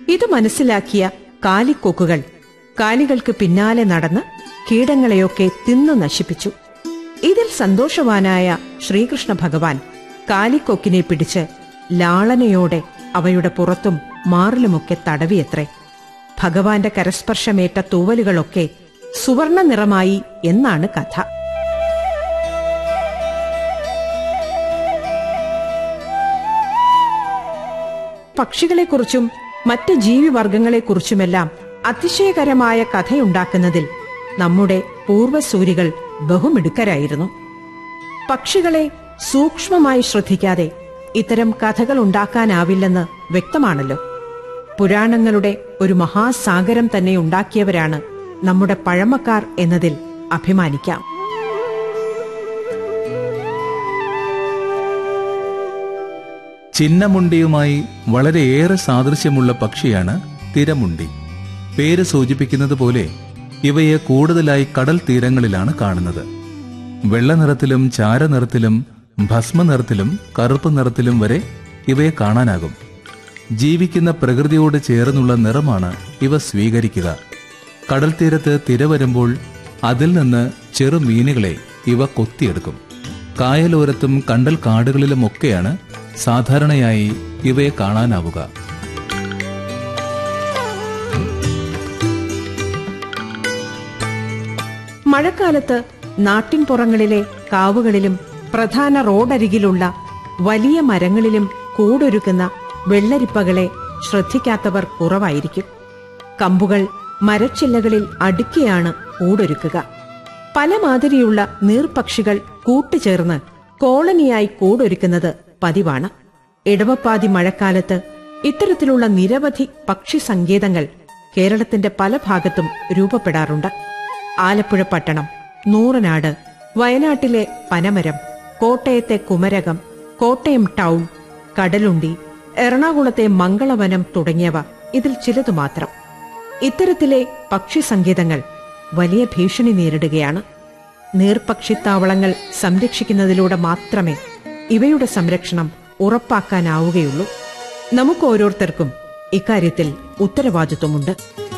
ഇത് മനസ്സിലാക്കിയ കാലിക്കൊക്കുകൾ കാലികൾക്ക് പിന്നാലെ നടന്ന് കീടങ്ങളെയൊക്കെ തിന്നു നശിപ്പിച്ചു ഇതിൽ സന്തോഷവാനായ ശ്രീകൃഷ്ണ ഭഗവാൻ കാലിക്കൊക്കിനെ പിടിച്ച് ലാളനയോടെ അവയുടെ പുറത്തും മാറിലുമൊക്കെ തടവിയത്രേ ഭഗവാന്റെ കരസ്പർശമേറ്റ തൂവലുകളൊക്കെ സുവർണ നിറമായി എന്നാണ് കഥ പക്ഷികളെക്കുറിച്ചും മറ്റ് ജീവിവർഗങ്ങളെക്കുറിച്ചുമെല്ലാം അതിശയകരമായ കഥയുണ്ടാക്കുന്നതിൽ നമ്മുടെ പൂർവ്വസൂരികൾ ബഹുമിടുക്കരായിരുന്നു പക്ഷികളെ സൂക്ഷ്മമായി ശ്രദ്ധിക്കാതെ ഇത്തരം കഥകൾ ഉണ്ടാക്കാനാവില്ലെന്ന് വ്യക്തമാണല്ലോ പുരാണങ്ങളുടെ ഒരു മഹാസാഗരം തന്നെ ഉണ്ടാക്കിയവരാണ് നമ്മുടെ പഴമക്കാർ എന്നതിൽ അഭിമാനിക്കാം ചിന്നമുണ്ടിയുമായി വളരെയേറെ സാദൃശ്യമുള്ള പക്ഷിയാണ് തിരമുണ്ടി പേര് സൂചിപ്പിക്കുന്നത് പോലെ ഇവയെ കൂടുതലായി കടൽ തീരങ്ങളിലാണ് കാണുന്നത് വെള്ള നിറത്തിലും ചാരനിറത്തിലും ഭസ്മനിറത്തിലും കറുപ്പ് നിറത്തിലും വരെ ഇവയെ കാണാനാകും ജീവിക്കുന്ന പ്രകൃതിയോട് ചേർന്നുള്ള നിറമാണ് ഇവ സ്വീകരിക്കുക കടൽ തീരത്ത് തിര വരുമ്പോൾ അതിൽ നിന്ന് ചെറു മീനുകളെ ഇവ കൊത്തിയെടുക്കും കായലോരത്തും കണ്ടൽ കാടുകളിലുമൊക്കെയാണ് സാധാരണയായി ഇവയെ കാണാനാവുക മഴക്കാലത്ത് നാട്ടിൻപുറങ്ങളിലെ കാവുകളിലും പ്രധാന റോഡരികിലുള്ള വലിയ മരങ്ങളിലും കൂടൊരുക്കുന്ന വെള്ളരിപ്പകളെ ശ്രദ്ധിക്കാത്തവർ കുറവായിരിക്കും കമ്പുകൾ മരച്ചില്ലകളിൽ അടുക്കിയാണ് കൂടൊരുക്കുക പല മാതിരിയുള്ള നീർപക്ഷികൾ കൂട്ടുചേർന്ന് കോളനിയായി കൂടൊരുക്കുന്നത് പതിവാണ് ഇടവപ്പാതി മഴക്കാലത്ത് ഇത്തരത്തിലുള്ള നിരവധി പക്ഷി സങ്കേതങ്ങൾ കേരളത്തിന്റെ പല ഭാഗത്തും രൂപപ്പെടാറുണ്ട് ആലപ്പുഴ പട്ടണം നൂറനാട് വയനാട്ടിലെ പനമരം കോട്ടയത്തെ കുമരകം കോട്ടയം ടൗൺ കടലുണ്ടി എറണാകുളത്തെ മംഗളവനം തുടങ്ങിയവ ഇതിൽ ചിലതു മാത്രം ഇത്തരത്തിലെ പക്ഷി സങ്കേതങ്ങൾ വലിയ ഭീഷണി നേരിടുകയാണ് നീർപക്ഷിത്താവളങ്ങൾ സംരക്ഷിക്കുന്നതിലൂടെ മാത്രമേ ഇവയുടെ സംരക്ഷണം ഉറപ്പാക്കാനാവുകയുള്ളൂ നമുക്ക് ഓരോരുത്തർക്കും ഇക്കാര്യത്തിൽ ഉത്തരവാദിത്വമുണ്ട്